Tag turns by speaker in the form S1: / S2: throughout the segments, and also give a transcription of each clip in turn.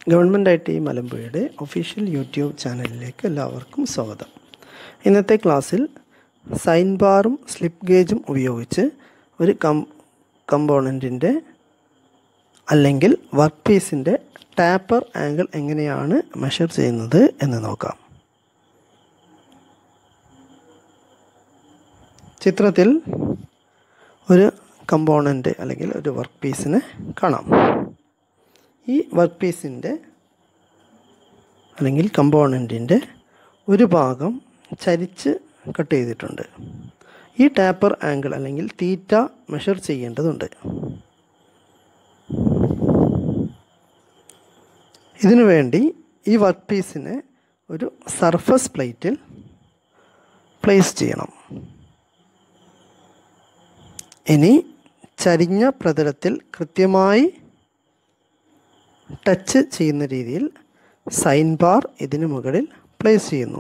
S1: government I T മലമ്പുഴയുടെ official YouTube ചാനലിലേക്ക് എല്ലാവർക്കും സ്വാഗതം ഇന്നത്തെ ക്ലാസ്സിൽ സൈൻ ബാറും സ്ലിപ്പ് ഗേജും ഉപയോഗിച്ച് ഒരു കം കമ്പോണൻറ്റിൻ്റെ അല്ലെങ്കിൽ വർക്ക് പീസിൻ്റെ ടാപ്പർ ആംഗിൾ എങ്ങനെയാണ് മെഷർ ചെയ്യുന്നത് എന്ന് നോക്കാം ചിത്രത്തിൽ ഒരു കമ്പോണൻ്റ് അല്ലെങ്കിൽ ഒരു വർക്ക് പീസിനെ കാണാം ഈ വർക്ക് പീസിൻ്റെ അല്ലെങ്കിൽ കമ്പോണൻറ്റിൻ്റെ ഒരു ഭാഗം ചരിച്ച് കട്ട് ചെയ്തിട്ടുണ്ട് ഈ ടാപ്പർ ആംഗിൾ അല്ലെങ്കിൽ തീറ്റ മെഷർ ചെയ്യേണ്ടതുണ്ട് ഇതിനു വേണ്ടി ഈ വർക്ക് പീസിനെ ഒരു സർഫസ് പ്ലേറ്റിൽ പ്ലേസ് ചെയ്യണം ഇനി ചരിഞ്ഞ പ്രതലത്തിൽ കൃത്യമായി ടച്ച് ചെയ്യുന്ന രീതിയിൽ സൈൻ ബാർ ഇതിന് മുകളിൽ പ്ലേസ് ചെയ്യുന്നു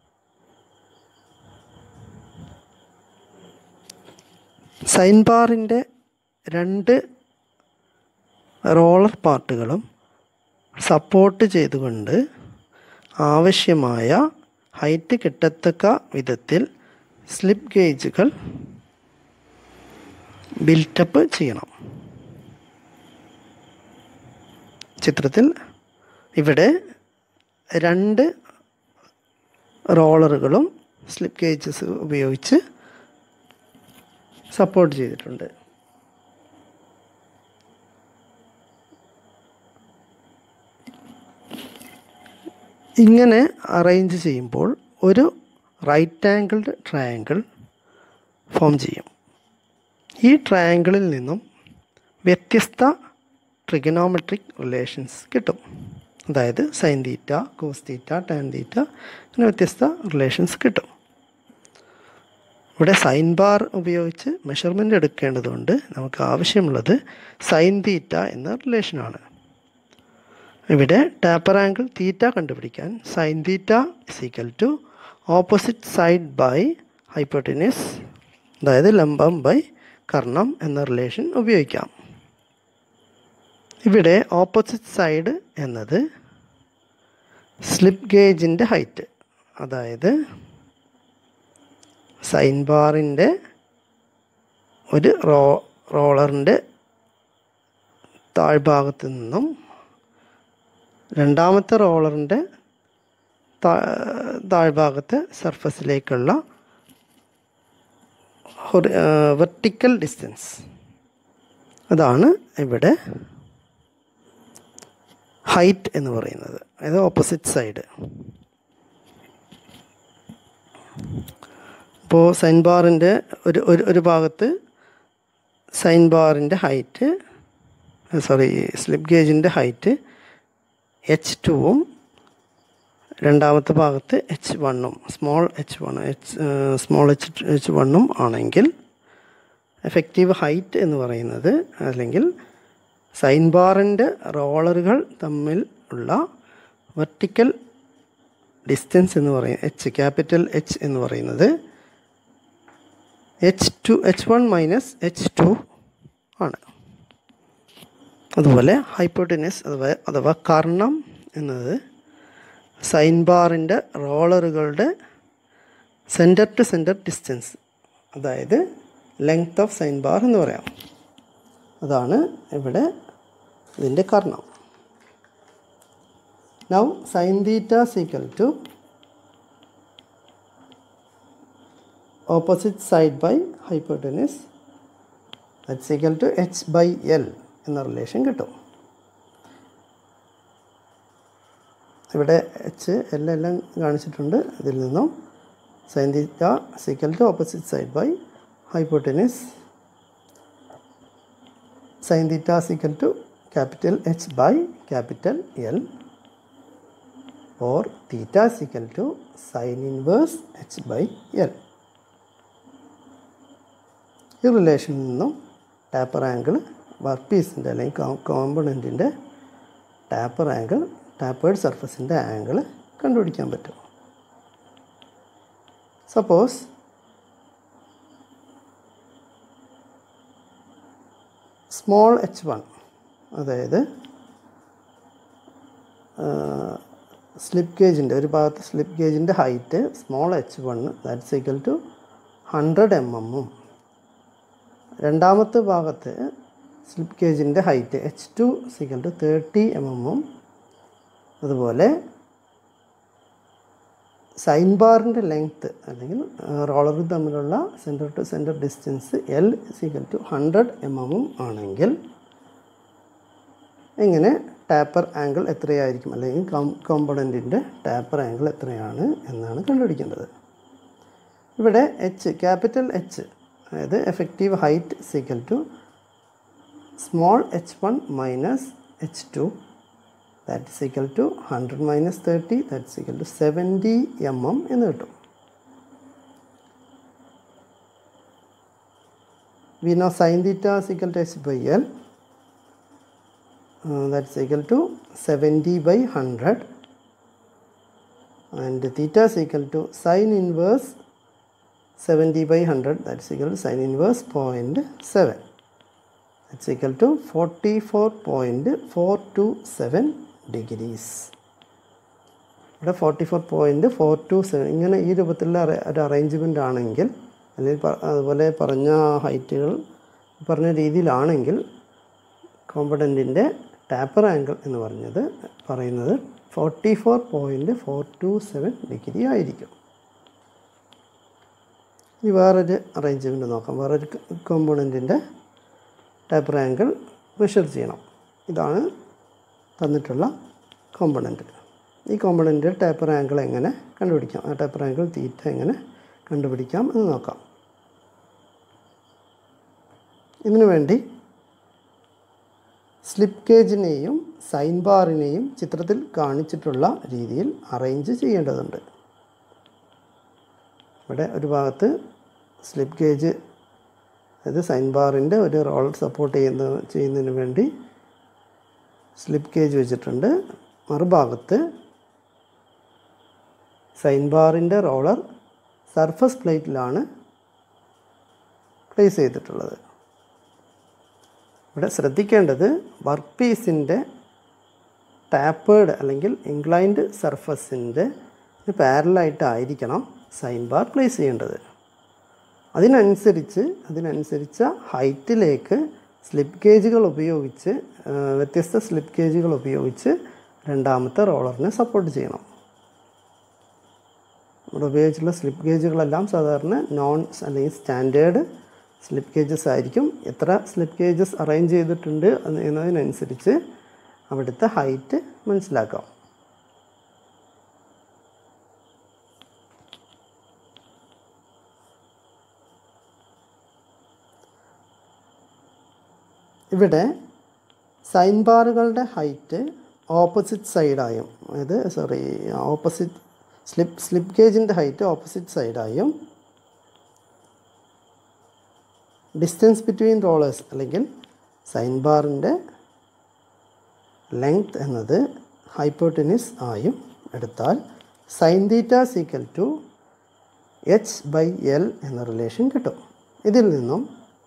S1: സൈൻ ബാറിൻ്റെ രണ്ട് റോളർ പാർട്ടുകളും സപ്പോർട്ട് ചെയ്തുകൊണ്ട് ആവശ്യമായ ഹൈറ്റ് കിട്ടത്തക്ക വിധത്തിൽ സ്ലിപ്പ് ഗേജുകൾ ബിൽറ്റപ്പ് ചെയ്യണം ചിത്രത്തിൽ ഇവിടെ രണ്ട് റോളറുകളും സ്ലിപ്പ് ഗേജസ് ഉപയോഗിച്ച് സപ്പോർട്ട് ചെയ്തിട്ടുണ്ട് ഇങ്ങനെ അറേഞ്ച് ചെയ്യുമ്പോൾ ഒരു റൈറ്റ് ആംഗിൾഡ് ട്രയാങ്കിൾ ഫോം ചെയ്യും ഈ ട്രയാങ്കിളിൽ നിന്നും വ്യത്യസ്ത ട്രിഗനോമെട്രിക് റിലേഷൻസ് കിട്ടും അതായത് sine theta cos theta tan theta അങ്ങനെ വ്യത്യസ്ത റിലേഷൻസ് കിട്ടും ഇവിടെ സൈൻ ബാർ ഉപയോഗിച്ച് മെഷർമെൻ്റ് എടുക്കേണ്ടതുകൊണ്ട് നമുക്ക് ആവശ്യമുള്ളത് സൈൻ തീറ്റ എന്ന റിലേഷനാണ് ഇവിടെ ടാപ്പർ ആംഗിൾ തീറ്റ കണ്ടുപിടിക്കാൻ sine theta is equal to opposite side by hypotenuse അതായത് ലംബം ബൈ കർണം എന്ന റിലേഷൻ ഉപയോഗിക്കാം ഇവിടെ ഓപ്പോസിറ്റ് സൈഡ് എന്നത് സ്ലിപ്പ് ഗേജിൻ്റെ ഹൈറ്റ് അതായത് സൈൻ ബാറിൻ്റെ ഒരു റോ റോളറിൻ്റെ താഴ്ഭാഗത്ത് നിന്നും രണ്ടാമത്തെ റോളറിൻ്റെ താഴ്ഭാഗത്തെ സർഫസിലേക്കുള്ള വെർട്ടിക്കൽ ഡിസ്റ്റൻസ് അതാണ് ഇവിടെ ഹൈറ്റ് എന്ന് പറയുന്നത് അതായത് ഓപ്പോസിറ്റ് സൈഡ് ഇപ്പോൾ സൈൻ ബാറിൻ്റെ ഒരു ഒരു ഒരു ഭാഗത്ത് സൈൻ ബാറിൻ്റെ ഹൈറ്റ് സോറി സ്ലിപ്പ് ഗേജിൻ്റെ ഹൈറ്റ് എച്ച് ടുവും രണ്ടാമത്തെ ഭാഗത്ത് എച്ച് വണ്ണും small H one H small H H വണ്ണും ആണെങ്കിൽ എഫക്റ്റീവ് ഹൈറ്റ് എന്ന് പറയുന്നത് അല്ലെങ്കിൽ സൈൻ ബാറിൻ്റെ റോളറുകൾ തമ്മിൽ ഉള്ള വെർട്ടിക്കൽ ഡിസ്റ്റൻസ് എന്ന് പറയുന്നത് എച്ച് ക്യാപിറ്റൽ എച്ച് എന്ന് പറയുന്നത് H two H one minus H two ആണ് അതുപോലെ ഹൈപ്പോട്ടിനസ് അഥവാ അഥവാ കർണം എന്നത് സൈൻ ബാറിൻ്റെ റോളറുകളുടെ സെൻറ്റർ ടു സെൻറ്റർ ഡിസ്റ്റൻസ് അതായത് ലെങ്ത് ഓഫ് സൈൻ ബാർ എന്ന് പറയാം അതാണ് ഇവിടെ ഇതിൻ്റെ കർണം now sine theta is equal to opposite side by hypotenuse that's equal to H by L എന്ന റിലേഷൻ കിട്ടും ഇവിടെ എച്ച് എൽ എല്ലാം കാണിച്ചിട്ടുണ്ട് ഇതിൽ നിന്നും sine theta is equal to opposite side by hypotenuse sign theta is equal to capital H by capital L or theta is equal to sine inverse H by L ഈ റിലേഷനിൽ നിന്നും ടാപ്പർ ആംഗിൾ വർക്ക് പീസിൻ്റെ അല്ലെങ്കിൽ കോമ്പണൻറ്റിൻ്റെ ടാപ്പർ ആംഗിൾ ടാപ്പേർഡ് സർഫസിൻ്റെ ആംഗിൾ കണ്ടുപിടിക്കാൻ പറ്റും സപ്പോസ് സ്മോൾ എച്ച് വൺ അതായത് സ്ലിപ്പ് ഗേജിൻ്റെ ഒരു ഭാഗത്ത് സ്ലിപ്പ് ഗേജിൻ്റെ height small H one that's equal to hundred M എമ്മും രണ്ടാമത്തെ ഭാഗത്ത് സ്ലിപ്പ് ഗേജിൻ്റെ height H two is equal to thirty M എമ്മും അതുപോലെ സൈൻ ബാറിൻ്റെ ലെങ്ത്ത് അല്ലെങ്കിൽ റോളർ തമ്മിലുള്ള centre to centre distance L is equal to hundred M എമ്മും ആണെങ്കിൽ എങ്ങനെ ടാപ്പർ ആംഗിൾ എത്രയായിരിക്കും അല്ലെങ്കിൽ കോമ്പണൻറ്റിൻ്റെ ടാപ്പർ ആംഗിൾ എത്രയാണ് എന്നാണ് കണ്ടുപിടിക്കേണ്ടത് ഇവിടെ എച്ച് ക്യാപിറ്റൽ എച്ച് അതായത് effective height is equal to small H one minus H two that is equal to hundred minus thirty that is equal to seventy M M എന്ന് കിട്ടും we know sine theta equal to H by L that's equal to seventy by hundred and theta equal to sine inverse seventy by hundred that's equal to sine inverse point seven it's equal to forty four point four two seven degrees ഇവിടെ forty four point four two seven ഇങ്ങനെ ഈ രൂപത്തിലുള്ള അറ- ഒരു arrangement ആണെങ്കിൽ അല്ലെങ്കിൽ പ- അതുപോലെ പറഞ്ഞ ഹൈറ്റുകൾ പറഞ്ഞ രീതിയിലാണെങ്കിൽ കോമ്പണൻറ്റിൻ്റെ ടാപ്പർ ആംഗിൾ എന്ന് പറഞ്ഞത് പറയുന്നത് forty four point four two seven degree ആയിരിക്കും ഇനി വേറൊരു അറേഞ്ച്മെൻറ്റ് നോക്കാം വേറൊരു കോമ്പണൻറ്റിൻ്റെ ടാപ്പർ ആംഗിൾ മെഷർ ചെയ്യണം ഇതാണ് തന്നിട്ടുള്ള കോമ്പണൻറ്റ് ഈ കോമ്പണൻറ്റ് ടാപ്പർ ആംഗിൾ എങ്ങനെ കണ്ടുപിടിക്കാം ആ ടാപ്പർ ആംഗിൾ തീറ്റ എങ്ങനെ കണ്ടുപിടിക്കാം എന്ന് നോക്കാം ഇതിനു വേണ്ടി സ്ലിപ്പ് ഗേജിനെയും സൈൻ ബാറിനെയും ചിത്രത്തിൽ കാണിച്ചിട്ടുള്ള രീതിയിൽ അറേഞ്ച് ചെയ്യേണ്ടതുണ്ട് ഇവിടെ ഒരു ഭാഗത്ത് സ്ലിപ്പ് ഗേജ് അതായത് സൈൻ ബാറിൻ്റെ ഒരു റോൾ സപ്പോർട്ട് ചെയ്യുന്ന ചെയ്യുന്നതിന് വേണ്ടി സ്ലിപ്പ് ഗേജ് വെച്ചിട്ടുണ്ട് മറുഭാഗത്ത് സൈൻ ബാറിൻ്റെ റോളർ സർഫസ് പ്ലേറ്റിലാണ് പ്ലേസ് ചെയ്തിട്ടുള്ളത് ഇവിടെ ശ്രദ്ധിക്കേണ്ടത് വർക്ക് പീസിൻ്റെ ടാപ്പേഡ് അല്ലെങ്കിൽ ഇൻക്ലൈൻഡ് സർഫസിൻ്റെ പാരലായിട്ടായിരിക്കണം സൈൻ ബാർ പ്ലേസ് ചെയ്യേണ്ടത് അതിനനുസരിച്ച് അതിനനുസരിച്ച ഹൈറ്റിലേക്ക് സ്ലിപ്പ് ഗേജുകൾ ഉപയോഗിച്ച് ആ, വ്യത്യസ്ത സ്ലിപ്പ് ഗേജുകൾ ഉപയോഗിച്ച് രണ്ടാമത്തെ റോളറിനെ സപ്പോർട്ട് ചെയ്യണം ഇവിടെ ഉപയോഗിച്ചുള്ള സ്ലിപ്പ് ഗേജുകളെല്ലാം സാധാരണ നോൺ അല്ലെങ്കിൽ സ്റ്റാൻഡേർഡ് സ്ലിപ്പ് ഗേജസ് ആയിരിക്കും എത്ര സ്ലിപ്പ് ഗേജസ് അറേഞ്ച് ചെയ്തിട്ടുണ്ട് എന്ന് എന്നതിനനുസരിച്ച് അവിടുത്തെ ഹൈറ്റ് മനസ്സിലാക്കാം ഇവിടെ സൈൻ ബാറുകളുടെ ഹൈറ്റ് ഓപ്പോസിറ്റ് സൈഡായും അതായത് സോറി ഓപ്പോസിറ്റ് സ്ലിപ്പ് സ്ലിപ്പ് ഗേജിൻ്റെ ഹൈറ്റ് ഓപ്പോസിറ്റ് സൈഡായും ഡിസ്റ്റൻസ് ബിറ്റ്വീൻ റോളേഴ്സ് അല്ലെങ്കിൽ സൈൻ ബാറിൻ്റെ ലെങ്ത് എന്നത് ഹൈപ്പോട്ടിനിസ് ആയും എടുത്താൽ sine theta is equal to H by L എന്ന റിലേഷൻ കിട്ടും ഇതിൽ നിന്നും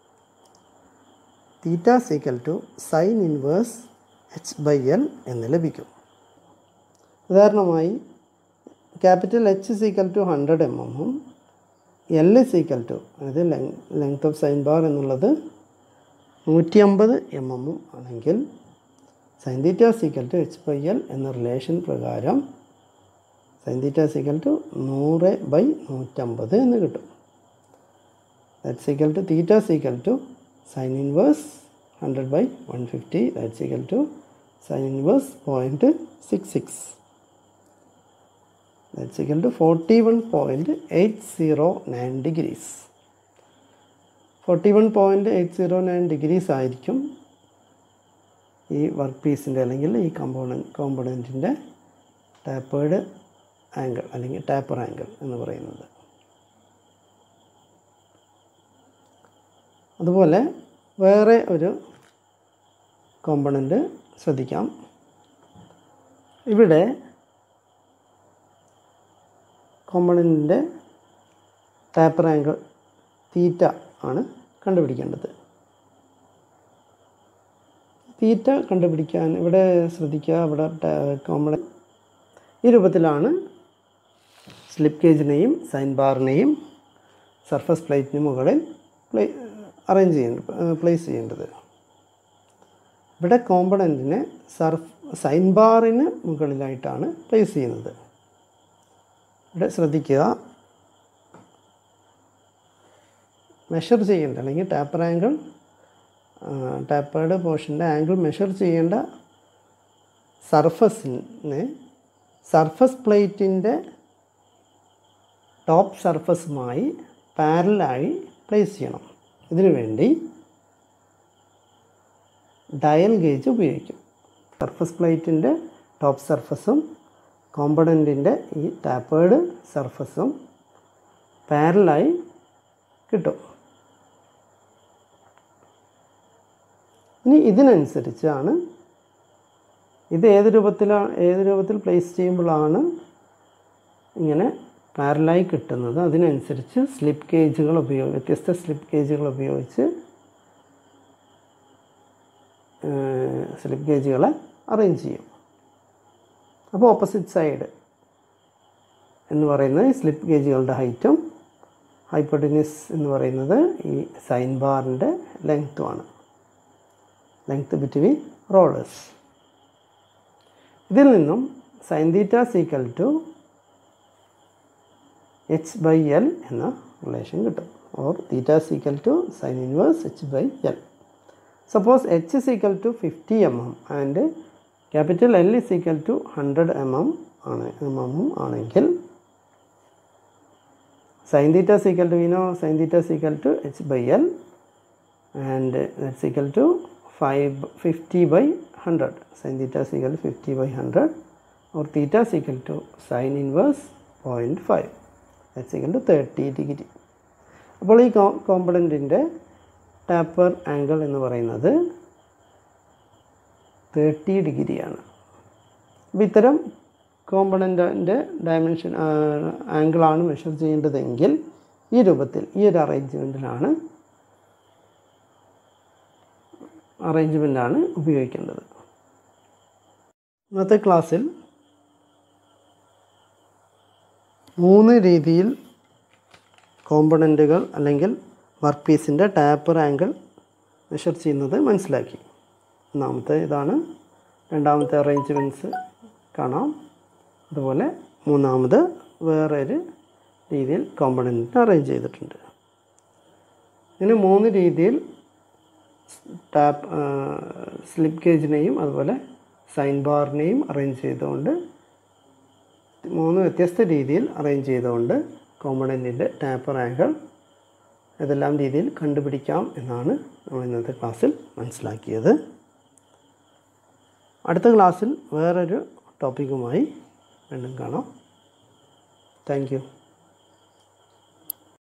S1: theta is equal to sine inverse H by L എന്ന് ലഭിക്കും ഉദാഹരണമായി capital H is equal to hundred M എമ്മും എൽ സീക്കൽ ടു അതായത് ലെങ്ത് ഓഫ് സൈൻ ബാർ എന്നുള്ളത് നൂറ്റി അമ്പത് എം എമ്മും ആണെങ്കിൽ sine theta is equal to H by L എന്ന റിലേഷൻ പ്രകാരം സൈൻ തീറ്റ സീക്കൽ ടു നൂറ് ബൈ നൂറ്റമ്പത് എന്ന് കിട്ടും that's equal to theta is equal to sine inverse hundred by one fifty that's equal to sine inverse point six six that's equal to forty one point eight zero nine degrees forty one point eight zero nine degrees ആയിരിക്കും ഈ work പീസിൻ്റെ അല്ലെങ്കിൽ ഈ component കോമ്പണൻറ്റിൻ്റെ tapered angle അല്ലെങ്കിൽ taper angle എന്ന് പറയുന്നത് അതുപോലെ വേറെ ഒരു കോമ്പണൻറ്റ് ശ്രദ്ധിക്കാം ഇവിടെ കോമ്പണൻറ്റിൻ്റെ ടാപ്പർ ആംഗിൾ തീറ്റ ആണ് കണ്ടുപിടിക്കേണ്ടത് തീറ്റ കണ്ടുപിടിക്കാൻ ഇവിടെ ശ്രദ്ധിക്കുക ഇവിടെ കോമ്പണ ഈ രൂപത്തിലാണ് സ്ലിപ്പ് ഗേജിനെയും സൈൻ ബാറിനെയും സർഫസ് പ്ലേറ്റിന് മുകളിൽ പ്ലേ അറേഞ്ച് ചെയ്യേണ്ടത് പ്ലേസ് ചെയ്യേണ്ടത് ഇവിടെ കോമ്പണൻറ്റിനെ സർഫ് സൈൻ ബാറിന് മുകളിലായിട്ടാണ് പ്ലേസ് ചെയ്യുന്നത് ഇവിടെ ശ്രദ്ധിക്കുക മെഷർ ചെയ്യേണ്ട അല്ലെങ്കിൽ ടാപ്പർ ആംഗിൾ ടാപ്പേർഡ് പോർഷൻ്റെ ആംഗിൾ മെഷർ ചെയ്യേണ്ട സർഫസിനെ സർഫസ് പ്ലേറ്റിൻ്റെ ടോപ്പ് സർഫസുമായി പാരലായി പ്ലേസ് ചെയ്യണം ഇതിനു വേണ്ടി ഡയൽ ഗേജ് ഉപയോഗിക്കും സർഫസ് പ്ലേറ്റിൻ്റെ ടോപ്പ് സർഫസും കോമ്പണൻറ്റിൻ്റെ ഈ ടാപ്പേർഡ് സർഫസും പാരലായി കിട്ടും ഇനി ഇതിനനുസരിച്ചാണ് ഇത് ഏത് രൂപത്തിലാണ് ഏത് രൂപത്തിൽ പ്ലേസ് ചെയ്യുമ്പോഴാണ് ഇങ്ങനെ പാരലായി കിട്ടുന്നത് അതിനനുസരിച്ച് സ്ലിപ്പ് ഗേജുകൾ ഉപയോഗി വ്യത്യസ്ത സ്ലിപ്പ് ഗേജുകൾ ഉപയോഗിച്ച് സ്ലിപ്പ് ഗേജുകളെ അറേഞ്ച് ചെയ്യും അപ്പോൾ ഓപ്പോസിറ്റ് സൈഡ് എന്ന് പറയുന്നത് സ്ലിപ്പ് ഗേജുകളുടെ ഹൈറ്റും ഹൈപ്പോട്ടിനിസ് എന്ന് പറയുന്നത് ഈ സൈൻ ബാറിൻ്റെ ലെങ്ത്തുമാണ് ലെങ്ത് ബിറ്റ്വീൻ റോളേഴ്സ് ഇതിൽ നിന്നും sine theta is equal to H by L എന്ന റിലേഷൻ കിട്ടും or theta is equal to sine inverse H by L suppose H is equal to fifty M M and capital L is equal to hundred M M ആണ് M M ആണെങ്കിൽ sine theta is equal to we know sine theta is equal to H by L and that's equal to five fifty by hundred sine theta is equal fifty by hundred or theta is equal to sine inverse point five that's equal to thirty degree അപ്പോൾ ഈ കോ കോമ്പണൻറ്റിൻ്റെ taper angle എന്ന് പറയുന്നത് thirty ഡിഗ്രിയാണ് അപ്പോൾ ഇത്തരം കോമ്പണൻറ്റിൻ്റെ dimension ആംഗിളാണ് measure ചെയ്യേണ്ടതെങ്കിൽ ഈ രൂപത്തിൽ ഈ ഒരു അറേഞ്ച്മെൻറ്റിലാണ് അറേഞ്ച്മെൻറ്റാണ് ഉപയോഗിക്കേണ്ടത് ഇന്നത്തെ ക്ലാസ്സിൽ മൂന്ന് രീതിയിൽ കോമ്പണൻറ്റുകൾ അല്ലെങ്കിൽ വർക്ക് പീസിൻ്റെ ടാപ്പർ ആംഗിൾ മെഷർ ചെയ്യുന്നത് മനസ്സിലാക്കി ഒന്നാമത്തെ ഇതാണ് രണ്ടാമത്തെ അറേഞ്ച്മെൻറ്റ്സ് കാണാം അതുപോലെ മൂന്നാമത് വേറൊരു രീതിയിൽ കോമ്പണൻറ്റിന് അറേഞ്ച് ചെയ്തിട്ടുണ്ട് ഇങ്ങനെ മൂന്ന് രീതിയിൽ ടാപ്പ് സ്ലിപ്പ് ഗേജിനെയും അതുപോലെ സൈൻ ബാറിനെയും അറേഞ്ച് ചെയ്തുകൊണ്ട് മൂന്ന് വ്യത്യസ്ത രീതിയിൽ അറേഞ്ച് ചെയ്തുകൊണ്ട് കോമ്പണൻറ്റിൻ്റെ ടാപ്പർ ആംഗിൾ ഏതെല്ലാം രീതിയിൽ കണ്ടുപിടിക്കാം എന്നാണ് നമ്മൾ ഇന്നത്തെ ക്ലാസ്സിൽ മനസ്സിലാക്കിയത് അടുത്ത ക്ലാസ്സിൽ വേറൊരു ടോപ്പിക്കുമായി വീണ്ടും കാണാം താങ്ക് യു